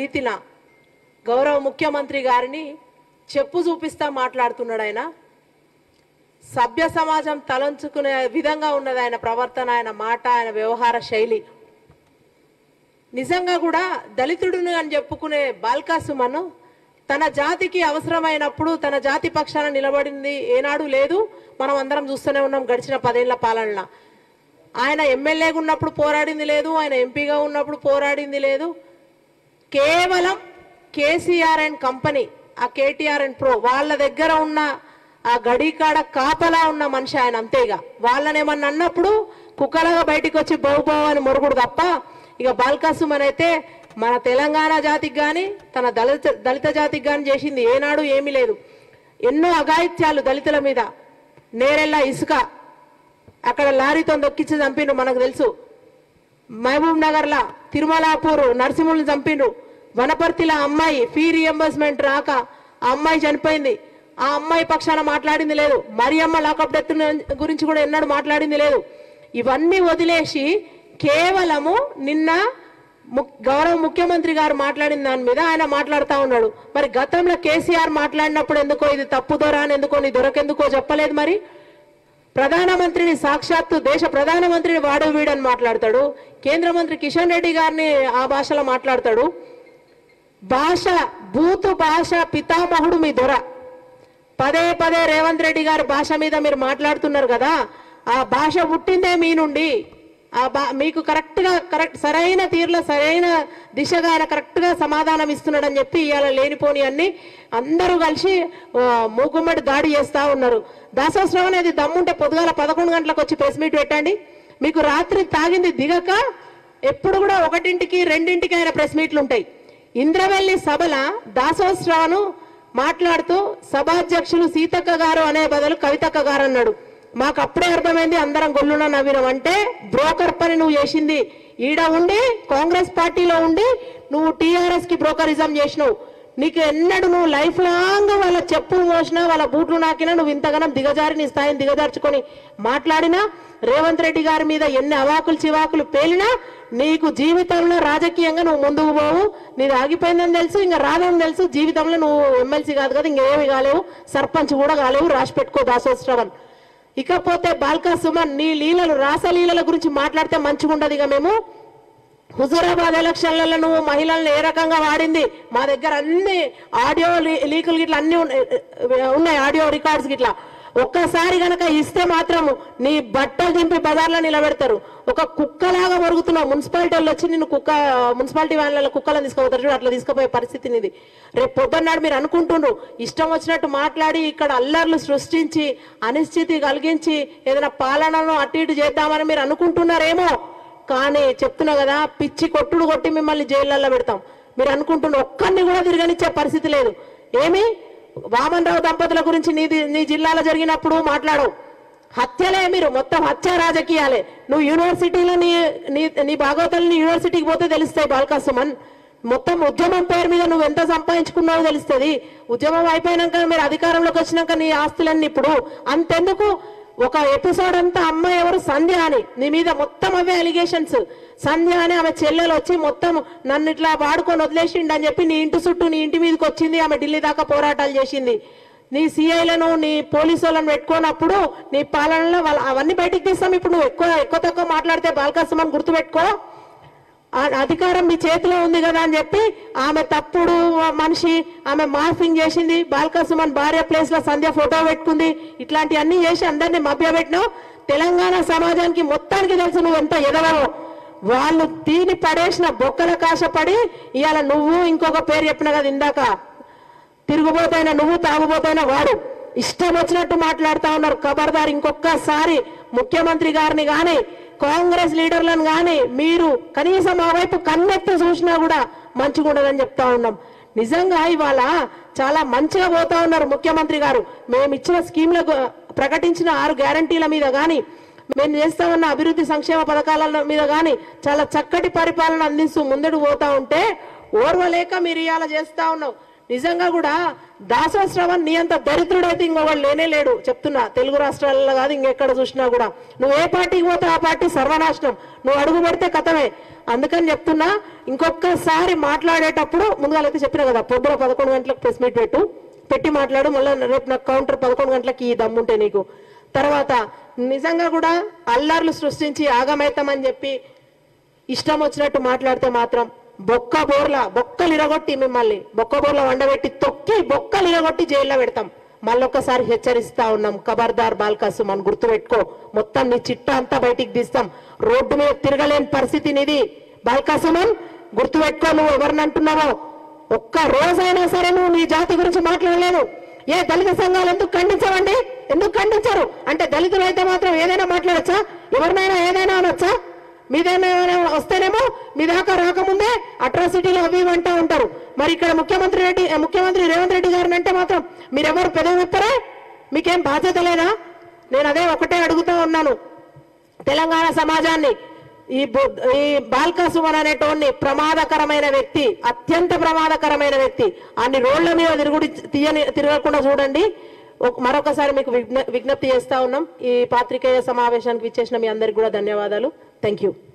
రీతిన గౌరవ ముఖ్యమంత్రి గారిని చెప్పు చూపిస్తా మాట్లాడుతున్నాడు ఆయన సభ్య సమాజం తలంచుకునే విధంగా ఉన్నది ఆయన ప్రవర్తన ఆయన మాట ఆయన వ్యవహార శైలి నిజంగా కూడా దళితుడును అని చెప్పుకునే బాల్కా సుమన్ తన జాతికి అవసరమైనప్పుడు తన జాతి పక్షాన నిలబడింది ఏనాడు లేదు మనం అందరం చూస్తూనే ఉన్నాం గడిచిన పదేళ్ల పాలనలో ఆయన ఎమ్మెల్యేగా ఉన్నప్పుడు పోరాడింది లేదు ఆయన ఎంపీగా ఉన్నప్పుడు పోరాడింది లేదు కేవలం కేసీఆర్ అండ్ కంపెనీ ఆ కేటీఆర్ అండ్ ప్రో వాళ్ళ దగ్గర ఉన్న ఆ గడికాడ కాపలా ఉన్న మనిషి ఆయన అంతేగా వాళ్ళని ఏమన్నా అన్నప్పుడు కుక్కలాగా బయటికి వచ్చి బహు బహు అని మొరుగుడు తప్ప ఇక బాల్కాసుమన్ అయితే మన తెలంగాణ జాతికి కానీ తన దళిత దళిత జాతికి కానీ చేసింది ఏనాడు ఏమీ లేదు ఎన్నో అఘాయిత్యాలు దళితుల మీద నేరెళ్ళ ఇసుక అక్కడ లారీతో దొక్కించి చంపిండు మనకు తెలుసు మహబూబ్ నగర్ లా తిరుమలాపూర్ నరసింహుల్ని చంపిండ్రు వనపర్తిలో అమ్మాయి ఫీ రియంబర్స్మెంట్ రాక ఆ అమ్మాయి చనిపోయింది ఆ అమ్మాయి పక్షాన మాట్లాడింది లేదు మరియమ్మ లాకప్ డెత్ గురించి కూడా ఎన్నడూ మాట్లాడింది లేదు ఇవన్నీ వదిలేసి కేవలము నిన్న ము- గౌరవ ముఖ్యమంత్రి గారు మాట్లాడిన దాని మీద ఆయన మాట్లాడుతూ ఉన్నాడు మరి గతంలో కేసీఆర్ మాట్లాడినప్పుడు ఎందుకో ఇది తప్పుదోరా అని ఎందుకో నీ దొరకెందుకో చెప్పలేదు మరి ప్రధానమంత్రిని సాక్షాత్తు దేశ ప్రధానమంత్రిని వాడు వీడని మాట్లాడతాడు కేంద్ర మంత్రి కిషన్ రెడ్డి గారిని ఆ భాషలో మాట్లాడతాడు భాష బూతు భాష పితామహుడు మీ దొర పదే పదే రేవంత్ రెడ్డి గారి భాష మీద మీరు మాట్లాడుతున్నారు కదా ఆ భాష పుట్టిందే మీ నుండి ఆ బా మీకు కరెక్ట్గా కరెక్ట్ సరైన తీరులో సరైన దిశగా ఆయన కరెక్ట్గా సమాధానం ఇస్తున్నాడని చెప్పి ఇవాళ లేనిపోని అన్ని అందరూ కలిసి ఆ, మూకుమ్మడి దాడి చేస్తా ఉన్నారు దాసోత్సవం అనేది దమ్ముంటే పొద్దుగాల పదకొండు గంటలకు వచ్చి ప్రెస్ మీట్ పెట్టండి మీకు రాత్రి తాగింది దిగక ఎప్పుడు కూడా ఒకటింటికి రెండింటికి ఆయన ప్రెస్ మీట్లు ఉంటాయి ఇంద్రవెల్లి సభల దాసోత్సవాను మాట్లాడుతూ సభాధ్యక్షులు సీతక్క గారు అనే బదులు కవితక్క గారు అన్నాడు మాకు అప్పుడే అర్థమైంది అందరం గొల్లున నవ్వినాం అంటే బ్రోకర్ పని నువ్వు చేసింది ఈడ ఉండి కాంగ్రెస్ పార్టీలో ఉండి నువ్వు టీఆర్ఎస్ కి బ్రోకరిజం చేసినావు నీకు ఎన్నడు నువ్వు లైఫ్ లాంగ్ వాళ్ళ చెప్పులు మోసినా వాళ్ళ బూట్లు నాకినా నువ్వు ఇంతగానం దిగజారి నీ స్థాయిని దిగజార్చుకొని మాట్లాడినా రేవంత్ రెడ్డి గారి మీద ఎన్ని అవాకులు చివాకులు పేలినా నీకు జీవితంలో రాజకీయంగా నువ్వు ముందుకు పోవు నీది ఆగిపోయిందని తెలుసు ఇంకా రాదని తెలుసు జీవితంలో నువ్వు ఎమ్మెల్సీ కాదు కదా ఇంకేమి కాలేవు సర్పంచ్ కూడా కాలేవు రాసి పెట్టుకో దాసోత్సవం ఇకపోతే బాల్కా సుమన్ నీ లీలలు రాసలీలల గురించి మాట్లాడితే మంచిగా ఉండదు ఇక మేము హుజూరాబాద్ ఎలక్షన్లలో నువ్వు మహిళలను ఏ రకంగా వాడింది మా దగ్గర అన్ని ఆడియో లీ- లీకులు గిట్ల అన్ని ఉన్నాయి ఉన్నాయి ఆడియో రికార్డ్స్ గిట్లా ఒక్కసారి గనక ఇస్తే మాత్రం నీ బట్టలు దింపి బజార్లో నిలబెడతారు ఒక కుక్కలాగా మరుగుతున్నావు మున్సిపాలిటీ వాళ్ళు వచ్చి నిన్ను కుక్క మున్సిపాలిటీ వాళ్ళ కుక్కలను తీసుకుపోతారు చూడు అట్లా తీసుకుపోయే పరిస్థితి నీది రేపు పొద్దున్నాడు మీరు అనుకుంటుండ్రు ఇష్టం వచ్చినట్టు మాట్లాడి ఇక్కడ అల్లర్లు సృష్టించి అనిశ్చితి కలిగించి ఏదైనా పాలనను అటు ఇటు చేద్దామని మీరు అనుకుంటున్నారేమో కానీ చెప్తున్నా కదా పిచ్చి కొట్టుడు కొట్టి మిమ్మల్ని జైళ్ళల్లో పెడతాం మీరు అనుకుంటున్న ఒక్కరిని కూడా తిరగనిచ్చే పరిస్థితి లేదు ఏమి వామన్ రావు దంపతుల గురించి నీ నీ జిల్లాలో జరిగినప్పుడు మాట్లాడవు హత్యలే మీరు మొత్తం హత్య రాజకీయాలే నువ్వు యూనివర్సిటీలో నీ నీ నీ భాగవతాలు నీ యూనివర్సిటీకి పోతే తెలుస్తాయి బాల్కా సుమన్ మొత్తం ఉద్యమం పేరు మీద నువ్వు ఎంత సంపాదించుకున్నావో తెలుస్తుంది ఉద్యమం అయిపోయినాక మీరు అధికారంలోకి వచ్చినాక నీ ఆస్తులన్నీ ఇప్పుడు అంతెందుకు ఒక ఎపిసోడ్ అంతా అమ్మాయి ఎవరు సంధ్య అని నీ మీద మొత్తం అవే అలిగేషన్స్ సంధ్య అని ఆమె చెల్లెలు వచ్చి మొత్తం నన్ను ఇట్లా వాడుకొని వదిలేసిండు అని చెప్పి నీ ఇంటి చుట్టూ నీ ఇంటి మీదకి వచ్చింది ఆమె ఢిల్లీ దాకా పోరాటాలు చేసింది నీ సిఐలను నీ పోలీసు వాళ్ళని పెట్టుకున్నప్పుడు నీ పాలనలో వాళ్ళ అవన్నీ బయటికి తీస్తాం ఇప్పుడు నువ్వు ఎక్కువ ఎక్కువ తక్కువ మాట్లాడితే బాలకాసమని గుర్తుపెట్టుకో ఆ అధికారం మీ చేతిలో ఉంది కదా అని చెప్పి ఆమె తప్పుడు మనిషి ఆమె మార్ఫింగ్ చేసింది బాల్కసుమన్ భార్య ప్లేస్ లో సంధ్య ఫోటో పెట్టుకుంది ఇట్లాంటివన్నీ చేసి అందరినీ మభ్యపెట్టినావు తెలంగాణ సమాజానికి మొత్తానికి తెలుసు నువ్వు ఎంత ఎదవో వాళ్ళు తీని పడేసిన బొక్కల కాశపడి ఇవాళ నువ్వు ఇంకొక పేరు చెప్పిన కదా ఇందాక తిరుగుబోతైన నువ్వు తాగుబోతైన వాడు ఇష్టం వచ్చినట్టు మాట్లాడుతా ఉన్నారు ఖబర్దార్ ఇంకొకసారి ముఖ్యమంత్రి గారిని గాని కాంగ్రెస్ లీడర్లను గాని మీరు కనీసం ఆ వైపు కన్నెత్తి చూసినా కూడా మంచిగా ఉండదని చెప్తా ఉన్నాం నిజంగా ఇవాళ చాలా మంచిగా పోతా ఉన్నారు ముఖ్యమంత్రి గారు మేము ఇచ్చిన స్కీమ్లకు ప్రకటించిన ఆరు గ్యారంటీల మీద గాని మేము చేస్తా ఉన్న అభివృద్ధి సంక్షేమ పథకాల మీద గాని చాలా చక్కటి పరిపాలన అందిస్తూ ముందడు పోతా ఉంటే ఓర్వలేక మీరు ఇవాళ చేస్తా ఉన్నావు నిజంగా కూడా దాసోశ్రవణ్ నీ అంత దరిద్రుడైతే ఇంకొకడు లేనే లేడు చెప్తున్నా తెలుగు రాష్ట్రాలలో కాదు ఇంకెక్కడ చూసినా కూడా నువ్వు ఏ పార్టీకి పోతే ఆ పార్టీ సర్వనాశనం నువ్వు అడుగు పెడితే కథమే అందుకని చెప్తున్నా ఇంకొకసారి మాట్లాడేటప్పుడు ముందుగా అయితే చెప్పిన కదా పొద్దున పదకొండు గంటలకు ప్రెస్ మీట్ పెట్టు పెట్టి మాట్లాడు మళ్ళీ రేపు నాకు కౌంటర్ పదకొండు గంటలకి ఈ దమ్ముంటే నీకు తర్వాత నిజంగా కూడా అల్లర్లు సృష్టించి ఆగమైతామని చెప్పి ఇష్టం వచ్చినట్టు మాట్లాడితే మాత్రం బొక్క బోర్ల బొక్కలు ఇరగొట్టి మిమ్మల్ని బొక్క బోర్ల వండబెట్టి తొక్కి బొక్కలు ఇరగొట్టి జైల్లో పెడతాం మళ్ళొక్కసారి హెచ్చరిస్తా ఉన్నాం ఖబర్దార్ బాల్కాసు మనం గుర్తుపెట్టుకో మొత్తం నీ చిట్ట అంతా బయటికి తీస్తాం రోడ్డు మీద తిరగలేని పరిస్థితి నీది బాల్కాసుమన్ గుర్తుపెట్టుకో నువ్వు ఎవరిని అంటున్నావో ఒక్క రోజైనా సరే నువ్వు నీ జాతి గురించి మాట్లాడలేదు ఏ దళిత సంఘాలు ఎందుకు ఖండించవండి ఎందుకు ఖండించారు అంటే దళితులు అయితే మాత్రం ఏదైనా మాట్లాడచ్చా ఎవరినైనా ఏదైనా అనొచ్చా మీదైనా ఏమైనా వస్తేనేమో మీ దాకా రాకముందే అట్రాసిటీలు అవి ఇవి అంటూ ఉంటారు మరి ఇక్కడ ముఖ్యమంత్రి రెడ్డి ముఖ్యమంత్రి రేవంత్ రెడ్డి గారిని అంటే మాత్రం మీరెవరు పెదవి విప్పరే మీకేం బాధ్యత లేదా నేను అదే ఒకటే అడుగుతా ఉన్నాను తెలంగాణ సమాజాన్ని ఈ బు- ఈ బాల్కాసుమన్ అనేటోన్ని ప్రమాదకరమైన వ్యక్తి అత్యంత ప్రమాదకరమైన వ్యక్తి అన్ని రోడ్ల మీద తిరుగుడి తీయని తిరగకుండా చూడండి ఒక- మరొకసారి మీకు విజ్ఞ- విజ్ఞప్తి చేస్తా ఉన్నాం ఈ పాత్రికేయ సమావేశానికి ఇచ్చేసిన మీ అందరికి కూడా ధన్యవాదాలు థ్యాంక్ యూ